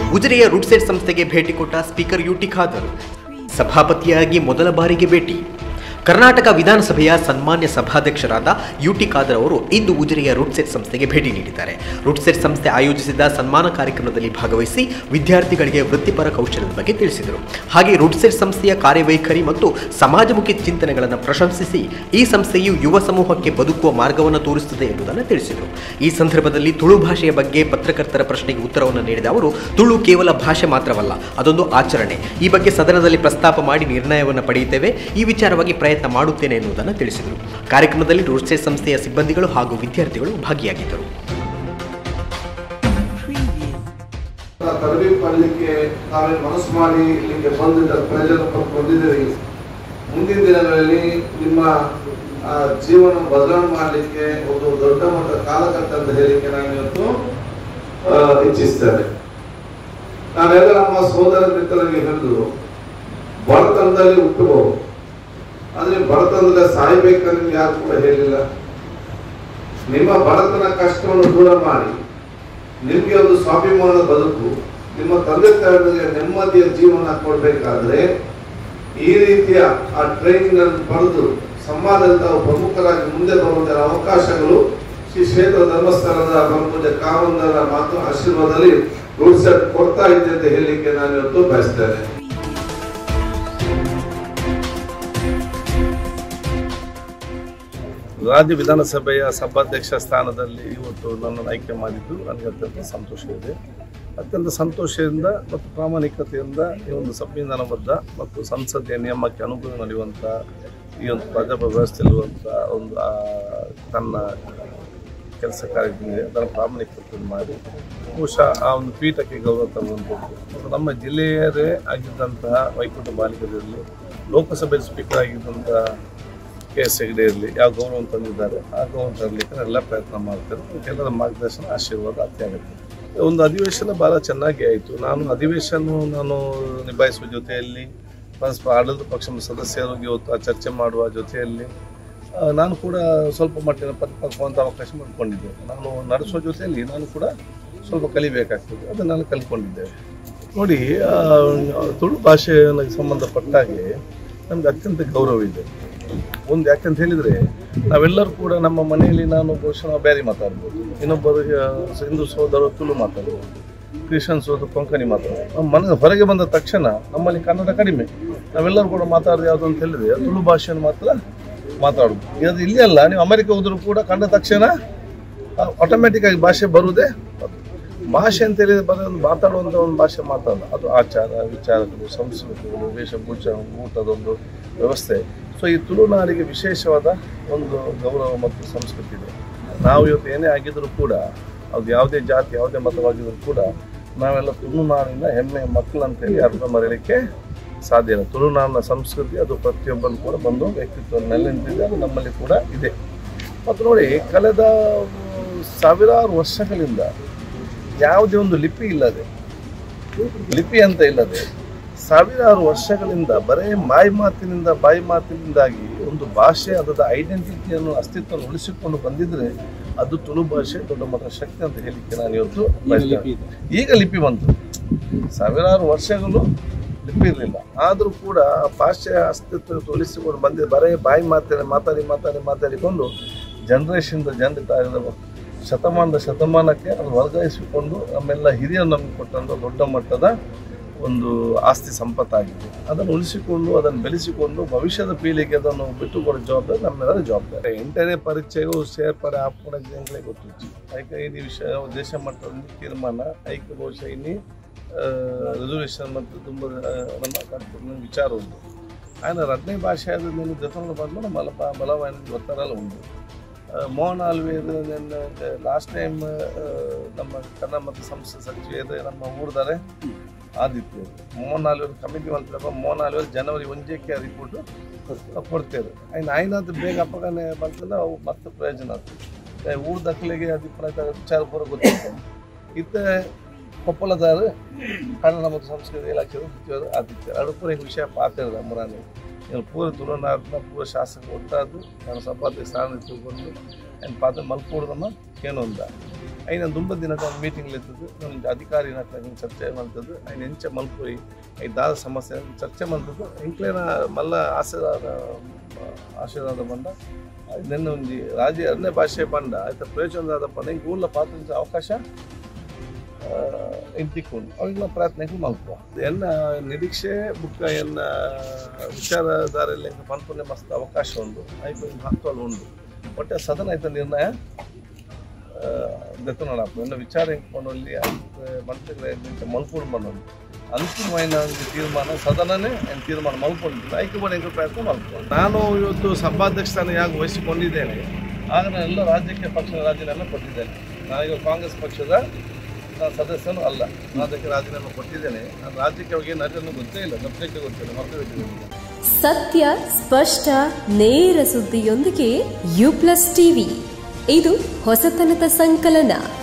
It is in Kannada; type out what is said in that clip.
ಉಜಿರೆಯ ರೂಟ್ಸೆಟ್ ಸಂಸ್ಥೆಗೆ ಭೇಟಿ ಕೊಟ್ಟ ಸ್ಪೀಕರ್ ಯುಟಿ ಖಾದರ್ ಸಭಾಪತಿಯಾಗಿ ಮೊದಲ ಬಾರಿಗೆ ಭೇಟಿ ಕರ್ನಾಟಕ ವಿಧಾನಸಭೆಯ ಸನ್ಮಾನ್ಯ ಸಭಾಧ್ಯಕ್ಷರಾದ ಯುಟಿ ಖಾದರ್ ಅವರು ಇಂದು ಉಜಿರೆಯ ರೂಟ್ಸೆಟ್ ಸಂಸ್ಥೆಗೆ ಭೇಟಿ ನೀಡಿದ್ದಾರೆ ರೂಟ್ಸೆಟ್ ಸಂಸ್ಥೆ ಆಯೋಜಿಸಿದ ಸನ್ಮಾನ ಕಾರ್ಯಕ್ರಮದಲ್ಲಿ ಭಾಗವಹಿಸಿ ವಿದ್ಯಾರ್ಥಿಗಳಿಗೆ ವೃತ್ತಿಪರ ಕೌಶಲ್ಯದ ಬಗ್ಗೆ ತಿಳಿಸಿದರು ಹಾಗೆ ರೂಟ್ಸೆಟ್ ಸಂಸ್ಥೆಯ ಕಾರ್ಯವೈಖರಿ ಮತ್ತು ಸಮಾಜಮುಖಿ ಚಿಂತನೆಗಳನ್ನು ಪ್ರಶಂಸಿಸಿ ಈ ಸಂಸ್ಥೆಯು ಯುವ ಸಮೂಹಕ್ಕೆ ಬದುಕುವ ಮಾರ್ಗವನ್ನು ತೋರಿಸುತ್ತದೆ ಎನ್ನುವುದನ್ನು ತಿಳಿಸಿದರು ಈ ಸಂದರ್ಭದಲ್ಲಿ ತುಳು ಭಾಷೆಯ ಬಗ್ಗೆ ಪತ್ರಕರ್ತರ ಪ್ರಶ್ನೆಗೆ ಉತ್ತರವನ್ನು ನೀಡಿದ ಅವರು ತುಳು ಕೇವಲ ಭಾಷೆ ಮಾತ್ರವಲ್ಲ ಅದೊಂದು ಆಚರಣೆ ಈ ಬಗ್ಗೆ ಸದನದಲ್ಲಿ ಪ್ರಸ್ತಾಪ ಮಾಡಿ ನಿರ್ಣಯವನ್ನು ಪಡೆಯುತ್ತೇವೆ ಈ ವಿಚಾರವಾಗಿ ಪ್ರಯತ್ನ ಮಾಡುತ್ತೇನೆ ಎನ್ನುವುದನ್ನು ತಿಳಿಸಿದರು ಕಾರ್ಯಕ್ರಮದಲ್ಲಿ ರೂಟ್ಸೆಟ್ ಸಂಸ್ಥೆಯ ಸಿಬ್ಬಂದಿಗಳು ಹಾಗೂ ವಿದ್ಯಾರ್ಥಿಗಳು ಭಾಗಿಯಾಗಿದ್ದರು ತರಬೇತಿ ಪಡಲಿಕ್ಕೆ ತಾವೇ ಮನಸ್ಸು ಮಾಡಿ ಇಲ್ಲಿಗೆ ಬಂದಿದ್ದ ಪ್ರಜೆಯನ್ನು ಬಂದಿದ್ದೀರಿ ಮುಂದಿನ ದಿನಗಳಲ್ಲಿ ನಿಮ್ಮ ಆ, ಜೀವನ ಬದಲಾವಣೆ ಮಾಡಲಿಕ್ಕೆ ಒಂದು ದೊಡ್ಡ ಮಟ್ಟದ ಕಾಲಕಟ್ಟ ಅಂತ ಹೇಳಿಕ್ಕೆ ನಾನು ಇವತ್ತು ಆ, ಇಚ್ಛಿಸ್ತೇನೆ ನಾನೆಲ್ಲ ನಮ್ಮ ಸೋದರ ಮಿತ್ರರಿಗೆ ಹೇಳಿದ್ರು ಬಡತನದಲ್ಲಿ ಹುಟ್ಟಬಹುದು ಆದ್ರೆ ಬಡತನದಲ್ಲಿ ಸಾಯ್ಬೇಕಂತ ಯಾರು ಕೂಡ ಹೇಳಿಲ್ಲ ನಿಮ್ಮ ಬಡತನ ಕಷ್ಟವನ್ನು ದೂರ ಮಾಡಿ ನಿಮಗೆ ಒಂದು ಸ್ವಾಭಿಮಾನದ ಬದುಕು ನಿಮ್ಮ ತಂದೆ ತಾಯಿಗಳಿಗೆ ನೆಮ್ಮದಿಯ ಜೀವನ ಕೊಡಬೇಕಾದ್ರೆ ಈ ರೀತಿಯ ಆ ಟ್ರೈನಿಂಗ್ ಅನ್ನು ಪಡೆದು ಸಮಾಜದಲ್ಲಿ ತಾವು ಪ್ರಮುಖರಾಗಿ ಮುಂದೆ ಬರುವಂತಹ ಅವಕಾಶಗಳು ಶ್ರೀ ಕ್ಷೇತ್ರ ಧರ್ಮಸ್ಥಳದ ಪೂಜೆ ಕಾಮಂದರ ಮಾತು ಆಶೀರ್ವಾದದಲ್ಲಿ ರೂಟ್ ಸೆಟ್ ಕೊಡ್ತಾ ಇದೆ ಅಂತ ಹೇಳಲಿಕ್ಕೆ ನಾನು ಇವತ್ತು ಬಯಸ್ತೇನೆ ರಾಜ್ಯ ವಿಧಾನಸಭೆಯ ಸಭಾಧ್ಯಕ್ಷ ಸ್ಥಾನದಲ್ಲಿ ಇವತ್ತು ನನ್ನನ್ನು ಆಯ್ಕೆ ಮಾಡಿದ್ದು ನನಗೆ ಅತ್ಯಂತ ಸಂತೋಷ ಇದೆ ಅತ್ಯಂತ ಸಂತೋಷದಿಂದ ಮತ್ತು ಪ್ರಾಮಾಣಿಕತೆಯಿಂದ ಈ ಒಂದು ಸಂವಿಧಾನಬದ್ಧ ಮತ್ತು ಸಂಸದೀಯ ನಿಯಮಕ್ಕೆ ಅನುಗುಣ ನಡೆಯುವಂಥ ಈ ಒಂದು ಪ್ರಜಾಪ್ರಭುತ್ವ ವ್ಯವಸ್ಥೆಯಲ್ಲಿರುವಂಥ ಒಂದು ಆ, ತನ್ನ ಕೆಲಸ ಕಾರ್ಯಗಳಿದೆ ಅದನ್ನು ಪ್ರಾಮಾಣಿಕತೆ ಮಾಡಿ ಬಹುಶಃ ಆ ಒಂದು ಪೀಠಕ್ಕೆ ಗೌರವ ತರುವಂಥದ್ದು ಮತ್ತು ನಮ್ಮ ಜಿಲ್ಲೆಯದೇ ಆಗಿದ್ದಂತಹ ವೈಕುಂಠ ಬಾಲಿಕದಲ್ಲಿ ಲೋಕಸಭೆ ಸ್ಪೀಕರ್ ಆಗಿದ್ದಂತಹ ಕೆ ಎಸ್ ಹೆಗ್ಡೆ ಇರಲಿ ಯಾವ ಗೌರವ ತಂದಿದ್ದಾರೆ ಆ ಗೌರವ ತರಲಿಕ್ಕೆ ಎಲ್ಲ ಪ್ರಯತ್ನ ಮಾಡ್ತಾರೆ ಎಲ್ಲರ ಮಾರ್ಗದರ್ಶನ ಆಶೀರ್ವಾದ ಅತ್ಯಗತ್ಯ ಒಂದು ಅಧಿವೇಶನ ಭಾಳ ಚೆನ್ನಾಗಿ ಆಯಿತು ನಾನು ಅಧಿವೇಶನ ನಾನು ನಿಭಾಯಿಸುವ ಜೊತೆಯಲ್ಲಿ ಪರಸ್ಪರ ಆಡಳಿತ ಪಕ್ಷದ ಸದಸ್ಯರಿಗೆ ಇವತ್ತು ಆ ಚರ್ಚೆ ಮಾಡುವ ಜೊತೆಯಲ್ಲಿ ಆ, ನಾನು ಕೂಡ ಸ್ವಲ್ಪ ಮಟ್ಟಿನ ಪರಿಪಕ್ವಂತ ಅವಕಾಶ ಮಾಡಿಕೊಂಡಿದ್ದೆ ನಾನು ನಡೆಸುವ ಜೊತೆಯಲ್ಲಿ ನಾನು ಕೂಡ ಸ್ವಲ್ಪ ಕಲಿಬೇಕಾಗ್ತದೆ ಅದನ್ನು ನಾನು ಕಲ್ತ್ಕೊಂಡಿದ್ದೇವೆ ನೋಡಿ ಆ, ತುಳು ಭಾಷೆಗೆ ಸಂಬಂಧಪಟ್ಟ ಹಾಗೆ ನಮ್ಗೆ ಅತ್ಯಂತ ಗೌರವ ಇದೆ ಒಂದು ಯಾಕಂತ ಹೇಳಿದರೆ ನಾವೆಲ್ಲರೂ ಕೂಡ ನಮ್ಮ ಮನೆಯಲ್ಲಿ ನಾನು ಬಹುಶಃ ನಾವು ಬೇರೆ ಮಾತಾಡ್ಬೋದು ಇನ್ನೊಬ್ಬರು ಆ, ಹಿಂದೂ ಸೋದರರು ತುಳು ಮಾತಾಡ್ಬೋದು ಕ್ರಿಶ್ಚಿಯನ್ ಸೋದರ ಕೊಂಕಣಿ ಮಾತಾಡ್ಬೋದು ನಮ್ಮ ಮನೆ ಹೊರಗೆ ಬಂದ ತಕ್ಷಣ ನಮ್ಮಲ್ಲಿ ಕನ್ನಡ ಕಡಿಮೆ ನಾವೆಲ್ಲರೂ ಕೂಡ ಮಾತಾಡೋದು ಯಾವುದು ಅಂತ ಹೇಳಿದ್ರೆ ತುಳು ಭಾಷೆಯನ್ನು ಮಾತ್ರ ಮಾತಾಡೋದು ಇದು ಇಲ್ಲಿ ಅಲ್ಲ ನೀವು ಅಮೆರಿಕ ಹೋದರೂ ಕೂಡ ಕಂಡ ತಕ್ಷಣ ಆಟೋಮೆಟಿಕ್ ಆಗಿ ಭಾಷೆ ಬರುವುದೇ ಅದು. ಭಾಷೆ ಅಂತ ಹೇಳಿದ್ರೆ ಬರೀ ಒಂದು ಮಾತಾಡುವಂಥ ಒಂದು ಭಾಷೆ ಮಾತಾಡಲ್ಲ ಅದು ಆಚಾರ ವಿಚಾರಗಳು ಸಂಸ್ಕೃತಿಗಳು ವೇಷಭೂಷ ಊಟದೊಂದು ವ್ಯವಸ್ಥೆ ಸೊ ಈ ತುಳುನಾಡಿಗೆ ವಿಶೇಷವಾದ ಒಂದು ಗೌರವ ಮತ್ತು ಸಂಸ್ಕೃತಿ ಇದೆ ನಾವು ಇವತ್ತು ಏನೇ ಆಗಿದ್ರೂ ಕೂಡ ಅದು ಯಾವುದೇ ಜಾತಿ ಯಾವುದೇ ಮತವಾಗಿದ್ರೂ ಕೂಡ ನಾವೆಲ್ಲ ತುಳುನಾಡಿನ ಹೆಮ್ಮೆ ಮಕ್ಕಳು ಅಂತೇಳಿ ಅರ್ಥ ಮರೆಯಲಿಕ್ಕೆ ಸಾಧ್ಯ ಇಲ್ಲ ತುಳುನಾಡಿನ ಸಂಸ್ಕೃತಿ ಅದು ಪ್ರತಿಯೊಬ್ಬರು ಕೂಡ ಬಂದು ವ್ಯಕ್ತಿತ್ವ ನೆಲೆ ನಿಂತಿದೆ ಅದು ನಮ್ಮಲ್ಲಿ ಕೂಡ ಇದೆ ಮತ್ತು ನೋಡಿ ಕಳೆದ ಮ್, ಸಾವಿರಾರು ವರ್ಷಗಳಿಂದ ಯಾವುದೇ ಒಂದು ಲಿಪಿ ಇಲ್ಲದೆ ಲಿಪಿ ಅಂತ ಇಲ್ಲದೆ ಸಾವಿರಾರು ವರ್ಷಗಳಿಂದ ಬರೇ ಬಾಯಿ ಮಾತಿನಿಂದ ಬಾಯಿ ಮಾತಿನಿಂದಾಗಿ ಒಂದು ಭಾಷೆ ಅದರ ಐಡೆಂಟಿಟಿಯನ್ನು ಅಸ್ತಿತ್ವವನ್ನು ಉಳಿಸಿಕೊಂಡು ಬಂದಿದ್ರೆ ಅದು ತುಳು ಭಾಷೆ ದೊಡ್ಡ ಮಟ್ಟದ ಶಕ್ತಿ ಅಂತ ಹೇಳಿಕ್ಕೆ ನಾನು ಇವತ್ತು ಬಯಸ್ತೇನೆ. ಈಗ ಲಿಪಿ ಬಂತು ಸಾವಿರಾರು ವರ್ಷಗಳು ಲಿಪಿ ಇರಲಿಲ್ಲ ಆದರೂ ಕೂಡ ಆ ಭಾಷೆಯ ಅಸ್ತಿತ್ವ ಉಳಿಸಿಕೊಂಡು ಬಂದಿದೆ ಬರೇ ಬಾಯಿ ಮಾತಾಡಿ ಮಾತಾಡಿ ಮಾತಾಡಿ ಮಾತಾಡಿಕೊಂಡು ಜನ್ರೇಷನ್ ಜನರಿತ ಶತಮಾನದ ಶತಮಾನಕ್ಕೆ ಅದು ವರ್ಗಾಯಿಸಿಕೊಂಡು ನಮ್ಮೆಲ್ಲ ಹಿರಿಯರು ನಮಗೆ ಕೊಟ್ಟಂಥ ದೊಡ್ಡ ಮಟ್ಟದ ಒಂದು ಆಸ್ತಿ ಸಂಪತ್ತಾಗಿದೆ ಅದನ್ನು ಉಳಿಸಿಕೊಂಡು ಅದನ್ನು ಬೆಳೆಸಿಕೊಂಡು ಭವಿಷ್ಯದ ಪೀಳಿಗೆ ಅದನ್ನು ಬಿಟ್ಟುಕೊಡೋ ಜವಾಬ್ದಾರಿ ನಮ್ಮೆಲ್ಲರ ಜವಾಬ್ದಾರಿ ಎಂಟನೇ ಪರೀಕ್ಷೆಗೂ ಸೇರ್ಪಡೆ ಹಾಕೊಂಡೇ ಗೊತ್ತಿತ್ತು ಐಕ ಇದು ವಿಷಯ ದೇಶ ಮಟ್ಟದ ತೀರ್ಮಾನ ಐಕ ಬಹುಶಃ ಇನ್ನಿ ರಿಸರ್ವೇಷನ್ ಮತ್ತು ತುಂಬ ಆ, ನಮ್ಮ ಕರ್ತವ್ಯ ವಿಚಾರ ಉಂಟು ఆయన రత్న భాష నేను గతంలో పట్ల బల బలమైన ಒತ್ತಡಲ್ಲ ಉಂಟು ಆ, ಮೋಹನ್ ಆಲ್ವೇದು ನನ್ನ ಲಾಸ್ಟ್ ಟೈಮ್ ನಮ್ಮ ಕನ್ನಡ ಮತ್ತು ಸಂಸ್ಥೆ ಸಚಿವರು ನಮ್ಮ ಊರ್ದಾರೆ ಆದಿತ್ಯ ಮೋಹನ್ ಆಲ್ವೇರ್ ಕಮಿಟಿ ಮಾಡ್ತಾರಪ್ಪ ಮೋಹನ್ ಆಲ್ವೇರ್ ಜನವರಿ ಒಂದಕ್ಕೆ ರಿಪೋರ್ಟ್ ಕೊಡ್ತೇವೆ ಆಯ್ನ ಆಯ್ನದು ಬೇಗ ಅಪ್ಪಗನೆ ಬಂತಂದ್ರೆ ಅವು ಮತ್ತೆ ಪ್ರಯೋಜನ ಆಗ್ತದೆ ಊರ್ ದಕ್ಕಲಿಗೆ ಅದಕ್ಕೆ ವಿಚಾರ ಪೂರ ಗೊತ್ತಿರ್ತದೆ ಇತ್ತ ಕೊಪ್ಪಳದಾರು ಕನ್ನಡ ಮತ್ತು ಸಂಸ್ಕೃತಿ ಇಲಾಖೆ ಸಚಿವರು ಆದಿತ್ಯ ಅದು ಪೂರ ಹಿಂಗೆ ವಿಷಯ ಪಾತಿರದ ಮುರಾನಿ ಇವ್ರು ಪೂರ ತುಳುನಾಡಿನ ಪೂರ ಶಾಸಕ ಒಟ್ಟಾದು ನಾನು ಸಭಾಧ್ಯಕ್ಷ ಸ್ಥಾನ ತಿಳ್ಕೊಂಡು ఆయన పాత మలుపుడదమ్మ కేనుందా ಐನ ದುಂಬ ದಿನದ ಮೀಟಿಂಗ್ ಇರ್ತದೆ ನನ್ನ ಅಧಿಕಾರಿ ನಕ್ಲಾಗ ಚರ್ಚೆ ಮಾಡ್ತದೆ ಐನ ಎಂಚ ಮಲ್ಪೋಯಿ ಐ ದಾದ ಸಮಸ್ಯೆ ಚರ್ಚೆ ಮಾಡ್ತದೆ ಇಂಕ್ಲೇನ ಮಲ್ಲ ಆಶೀರ್ವಾದ ಆಶೀರ್ವಾದ ಬಂದ ನಿನ್ನ ಒಂಜಿ ರಾಜ್ಯ ಎರಡನೇ ಭಾಷೆ ಬಂಡ ಆಯ್ತಾ ಪ್ರಯೋಜನದ ಪಂಡ ಹಿಂಗೆ ಊರ್ಲ ಪಾತ್ರ ಅವಕಾಶ ಇಂತಿಕೊಂಡು ಅವಾಗ ಪ್ರಯತ್ನಕ್ಕೆ ಮಲ್ಪುವ ಎನ್ನ ನಿರೀಕ್ಷೆ ಬುಕ್ಕ ಎನ್ನ ವಿಚಾರಧಾರೆಯಲ್ಲಿ ಪನ್ಪುನೆ ಮಸ್ತ್ ಅವಕಾಶ ಉಂಟು ಆಯ್ತು ಮಹತ್ವ ಉಂಟು ಒಟ್ಟೆ ಸದನ ಆಯ್ತ ನಿರ್ಣಯ ದೆತ್ತನೋಡಪ್ಪ ಎನ್ನ ವಿಚಾರ ಇಂಕೊಂಡು ಆಯ್ತು ಮಂತ್ರಿಗಳ ಮಲ್ಪುಡು ಬಂದೊಂದು ಅಂತಿಮమైన ಒಂದು ತೀರ್ಮಾನ ಸದನನೇ ಏನು ತೀರ್ಮಾನ ಮಲ್ಕೊಂಡಿದ್ದೀನಿ ಆಯ್ಕೆ ಮಾಡಿ ಹೆಂಗೆ ಪ್ರಯತ್ನ ಮಲ್ಕೊಂಡು ನಾನು ಇವತ್ತು ಸಭಾಧ್ಯಕ್ಷ ಸ್ಥಾನ ಯಾಕೆ ವಹಿಸಿಕೊಂಡಿದ್ದೇನೆ ಆಗ ನಾನು ಎಲ್ಲ ರಾಜ್ಯಕ್ಕೆ ಪಕ್ಷದ ರಾಜೀನಾಮೆ ಕೊಟ್ಟಿದ್ದೇನೆ ನಾನೀಗ ಕಾಂಗ್ರೆಸ್ ಪಕ್ಷದ ನಾನು ಸದಸ್ಯನು ಅಲ್ಲ ನಾನು ಅದಕ್ಕೆ ರಾಜೀನಾಮೆ ಕೊಟ್ಟಿದ್ದೇನೆ ನಾನು ರಾಜ್ಯಕ್ಕೆ ಹೋಗಿ ನನಗೆ ಗೊತ್ತೇ ಇಲ್ಲ ಸಬ್ಜೆಕ್ಟ್ ಗೊತ್ತಿಲ್ಲ ಮತ್ತೆ ಗೊತ್ತಿಲ್ಲ ಸತ್ಯ ಸ್ಪಷ್ಟ ನೇರ ಸುದ್ದಿಯೊಂದಿಗೆ ಯು ಪ್ಲಸ್ ಟಿವಿ ಇದು ಹೊಸತನದ ಸಂಕಲನ